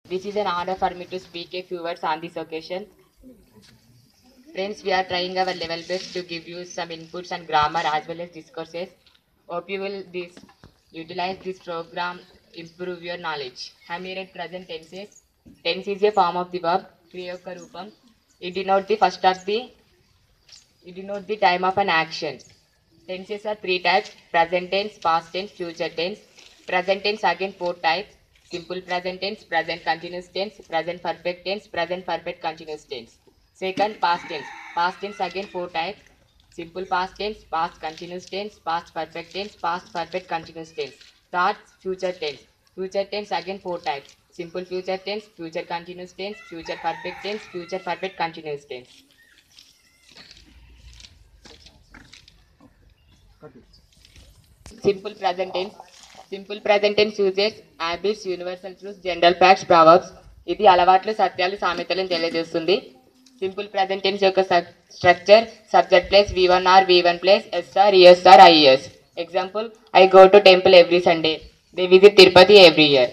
This is an honor for me to speak a few words on this occasion. Friends, we are trying our level best to give you some inputs on grammar as well as discourses. Hope you will this utilize this program, improve your knowledge. I'm here at present tenses. Tense is a form of the verb, kriya యొక్క రూపం. It denotes the first of the it denotes the time of an action. Tenses are three types present tense, past tense, future tense. Present tense again four types simple present tense, present continuous tense, present perfect tense, present perfect continuous tense. Second, past tense. Past tense again four types simple past tense, past continuous tense, past perfect tense, past perfect continuous tense. Third, future tense. Future tense again four types simple future tense, future continuous tense, future perfect tense, future perfect continuous tense. Simple present tense. Simple present tense uses habits, universal truths, general facts, proverbs. ఇది అలవాట్లు సత్యాలు సామెతలను తెలియజేస్తుంది simple present tense యొక్క structure subject plus V one or V one plus S R E S R I S example I go to temple every Sunday they visit Tirupati every year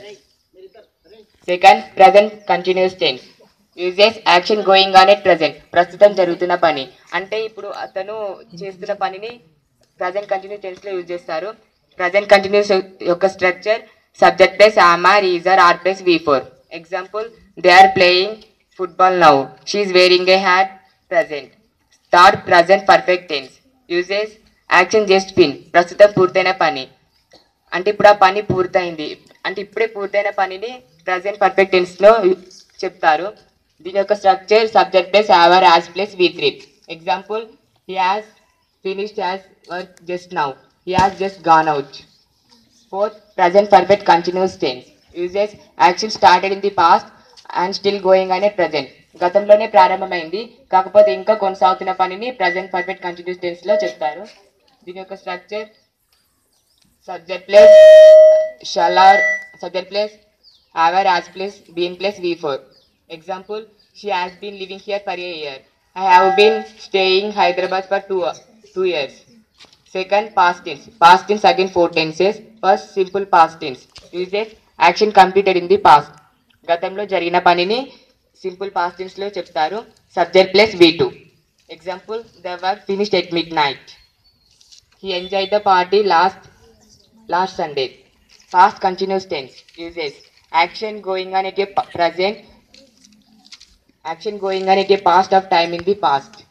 second present continuous tense uses action going on at present ప్రస్తుతం జరుగుతున్న పని అంటే ఇప్పుడు అతను చేస్తున్న పనిని present continuous tense లో use చేస్తారు ప్రజెంట్ కంటిన్యూస్ యొక్క structure subject plus am or is or are plus V four example they are playing football now she's wearing a hat present third present perfect tense uses action just been ప్రస్తుతం పూర్తయిన పని అంటే ఇప్పుడు ఆ పని పూర్తయింది అంటే ఇప్పుడే పూర్తయిన పనిని ప్రజెంట్ పర్ఫెక్ట్ టెన్స్ లో చెప్తారు దీని యొక్క structure subject plus have or has plus V three example he has finished his work just now he has just gone out fourth present perfect continuous tense uses action started in the past and still going అనే present గతంలోనే ప్రారంభమైంది కాకపోతే ఇంకా కొనసాగుతున్న పనిని present perfect continuous tense లో చెప్తారు దీని యొక్క structure subject place shall or subject place have or has place been place v4 example she has been living here for a year i have been staying hyderabad for two two years second past tense past tense again four tenses first simple past tense uses action completed in the past గతంలో జరిగిన పనిని simple past tense లో చెప్తారు subject plus V two example the work finished at midnight he enjoy the party last last Sunday. Past continuous tense uses action going on at a p- present, action going on at a past of time in the past.